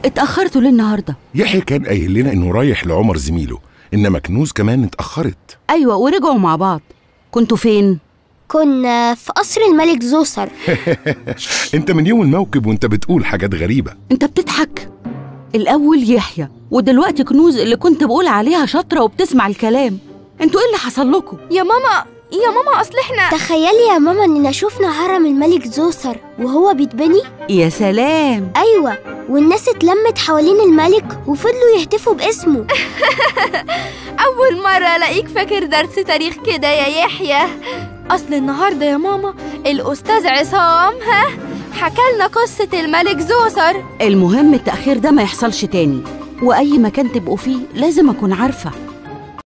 اتأخرتوا ليه النهاردة؟ يحيى كان قايل لنا انه رايح لعمر زميله انما كنوز كمان اتاخرت أيوة ورجعوا مع بعض كنتوا فين؟ كنا في قصر الملك زوسر انت من يوم الموكب وانت بتقول حاجات غريبه انت بتضحك الأول يحيى ودلوقتي كنوز اللي كنت بقول عليها شاطرة وبتسمع الكلام انتوا ايه اللي حصل لكم؟ يا ماما يا ماما اصل احنا تخيلي يا ماما اننا شفنا هرم الملك زوسر وهو بيتبني يا سلام ايوه والناس اتلمت حوالين الملك وفضلوا يهتفوا باسمه اول مره الاقيك فاكر درس تاريخ كده يا يحيى اصل النهارده يا ماما الاستاذ عصام ها حكالنا قصه الملك زوسر المهم التأخير ده ما يحصلش تاني وأي مكان تبقوا فيه لازم أكون عارفة